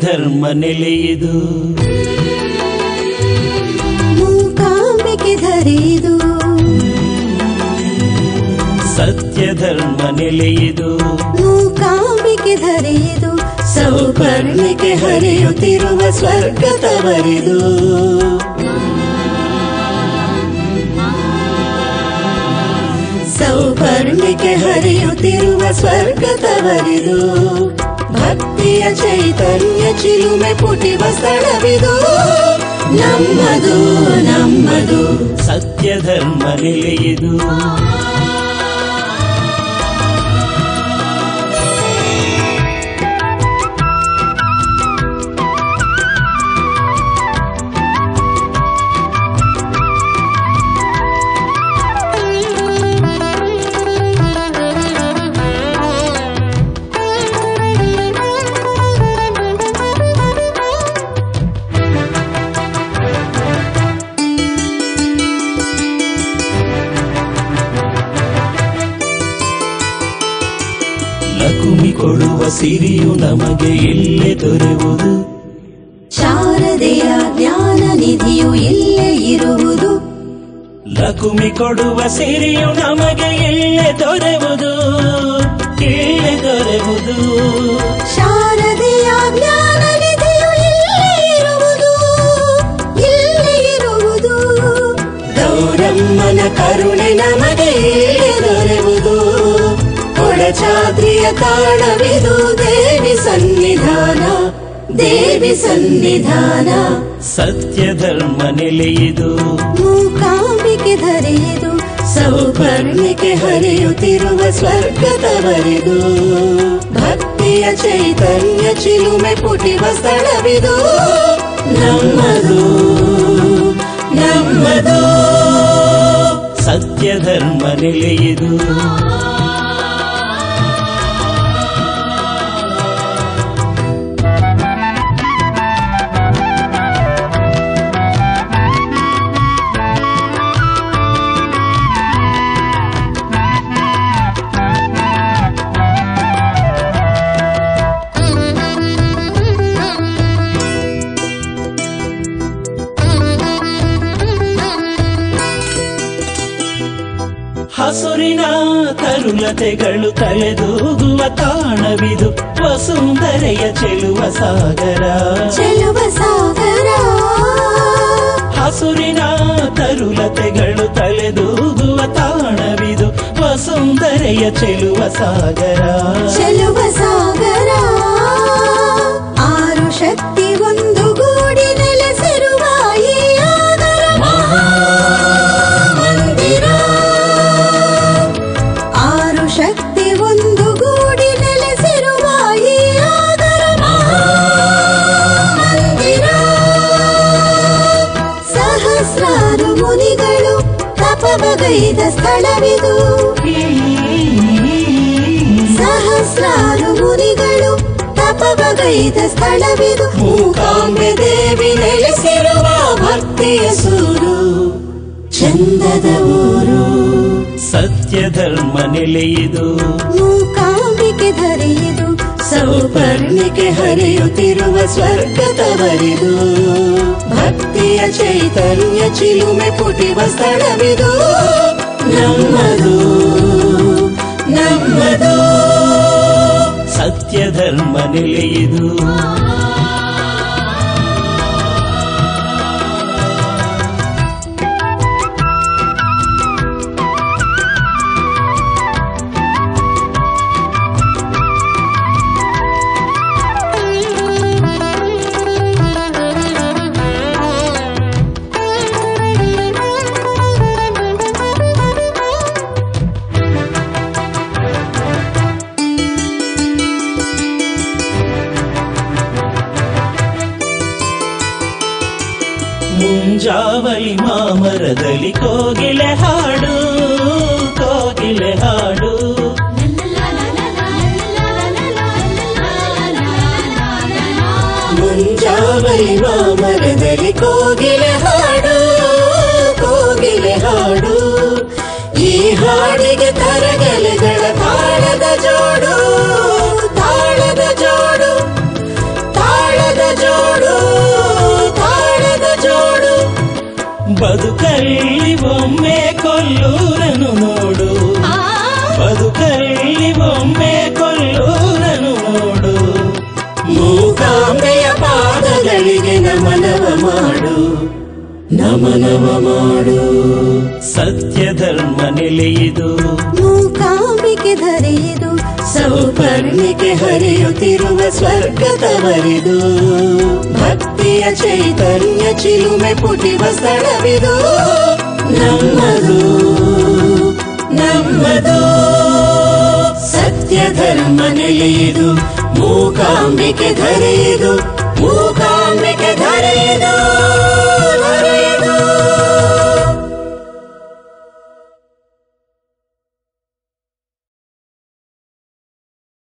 ಧರ್ಮ ನೆಲೆಯಿದು ಮೂಕಾಂಬಿಕೆ ಧರೆದು ಸತ್ಯ ಧರ್ಮ ನೆಲೆಯಿದು ಮೂಕಾಂಬಿಕೆ ಧರೆದು ಸೌಪರ್ಣಿಕೆ ಹರಿಯುತ್ತಿರುವ ಸ್ವರ್ಗ ತವರಿದು ಸೌಪರ್ಣಿಕೆ ಹರಿಯುತ್ತಿರುವ ಸ್ವರ್ಗ ತವರಿದು ಭಕ್ತಿಯ ಚೈತನ್ಯ ಚಿಲುಮೆ ಪುಟಿವ ಸ್ಥಳವಿದು ನಮ್ಮದು ನಮ್ಮದು ಸತ್ಯ ಧರ್ಮ ನೆಲೆಯಿದು ಲಕುಮಿ ಕೊಡುವ ಸಿರಿಯು ನಮಗೆ ಇಲ್ಲೇ ದೊರೆಯುವುದು ಶಾರದೆಯ ಜ್ಞಾನ ನಿಧಿಯು ಇಲ್ಲೇ ಇರುವುದು ಲಕುಮಿ ಕೊಡುವ ಸಿರಿಯು ನಮಗೆ ಇಲ್ಲೇ ದೊರೆಯುವುದು ಇಲ್ಲೇ ದೊರೆಯುವುದು ಶಾರದೆಯ ಜ್ಞಾನ ನಿಧಿಯು ಇಲ್ಲೇ ಇರುವುದು ಇಲ್ಲೇ ಇರುವುದು ಗೌರಮ್ಮನ ಕರುಣೆ ನಮಗೆ ಇಲ್ಲೇ ದೊರೆಯುವುದು ಕೊಡಚಾದ್ರಿಯ ತಾಣವಿದು ದೇವಿ ಸನ್ನಿಧಾನ ದೇವಿ ಸನ್ನಿಧಾನ ಸತ್ಯ ಧರ್ಮ ನೆಲೆಯಿದು ಮೂಕಾಂಬಿಕೆ ಧರೆಯದು ಸೌಪರ್ಣಿಕೆ ಹರಿಯುತ್ತಿರುವ ಸ್ವರ್ಗ ತವರಿದು ಭಕ್ತಿಯ ಚೈತನ್ಯ ಚಿಲುಮೆ ಪುಟಿವ ಸ್ಥಳವಿದು ನಮ್ಮದು ನಮ್ಮದು ಸತ್ಯ ಧರ್ಮ ನೆಲೆಯಿದು ಹಸುರಿನ ತರುಲತೆಗಳು ತಲೆದೂಗುವ ತಾಣವಿದು ವಸುಂಧರೆಯ ಚೆಲುವ ಸಾಗರ ಚೆಲುವ ಸಾಗರ ಹಸುರಿನ ತರುಲತೆಗಳು ತಲೆದೂಗುವ ತಾಣವಿದು ವಸುಂಧರೆಯ ಚೆಲುವ ಸಾಗರ ಚೆಲುವ ಸಾಗರ ಆರು ಶಕ್ತಿ ಒಂದು ಗೂಡಿ ನೆಲೆಸಿರುವ ಈ ಆಗರ ಮಂದಿರ ಆರು ಶಕ್ತಿ ಒಂದು ಗೂಡಿ ನೆಲೆಸಿರುವ ಈ ಆಗರ ಮಂದಿರ ಸಹಸ್ರಾರು ಮುನಿಗಳು ತಪವಗೈದ ಸ್ಥಳವಿದು ಸಹಸ್ರಾರು ಮುನಿಗಳು ತಪವಗೈದ ಸ್ಥಳವಿದು ಮೂಕಾಂಬೆ ದೇವಿ ನೆಲೆಸಿರುವ ಭಕ್ತಿಯ ಸೂರು ಚಂದದ ಊರು ಸತ್ಯ ಧರ್ಮ ನೆಲೆಯಿದು ಮೂಕಾಂಬಿಕೆ ಧರೆಯದು ಸೌಪರ್ಣಿಕೆ ಹರಿಯುತ್ತಿರುವ ಸ್ವರ್ಗ ತವರಿದು ಭಕ್ತಿಯ ಚೈತನ್ಯ ಚಿಲುಮೆ ಪುಟಿವ ಸ್ಥಳವಿದು ನಮ್ಮದು ನಮ್ಮದು ಸತ್ಯ ಧರ್ಮ ನೆಲೆಯಿದು ಮುಂಜಾವಲಿ ಮಾಮರದಲ್ಲಿ ಕೋಗಿಲೆ ಹಾಡು ಕೋಗಿಲೆ ಹಾಡು ಮುಂಜಾವಲಿ ಮಾಮರದಲ್ಲಿ ಕೋಗಿಲೆ ಹಾಡು ಕೋಗಿಲೆ ಹಾಡು ಈ ಹಾಡಿಗೆ ತರಗಲೆಗಳ ತಾಳದ ಜೋಡು ತಾಳದ ಜೋಡು ತಾಳದ ಬದುಕಲ್ಲಿ ಒಮ್ಮೆ ಕೊಲ್ಲೂರನು ನೋಡು ಆ ಬದುಕಲ್ಲಿ ಒಮ್ಮೆ ಕೊಲ್ಲೂರನು ನೋಡು ಮೂಕಾಂಬೆಯ ಪಾದಗಳಿಗೆ ನಮನವ ಮಾಡು ನಮನವ ಮಾಡು ಸತ್ಯ ಧರ್ಮ ನೆಲೆಯಿದು ಮೂಕಾಂಬಿಕೆ ಧರೆಯದು ಸೌಪರ್ಣಿಕೆ ಹರಿಯುತ್ತಿರುವ ಸ್ವರ್ಗ ತವರಿದು ಭಕ್ತಿಯ ಚೈತನ್ಯ ಚಿಲುಮೆ ಪುಟಿವ ಸ್ಥಳವಿದು ನಮ್ಮದು ನಮ್ಮದು ಸತ್ಯ ಧರ್ಮ ನೆಲೆಯಿದು ಮೂಕಾಂಬಿಕೆ ಧರೆಯಿದು ಮೂಕಾಂಬಿಕೆ ಧರೆಯಿದು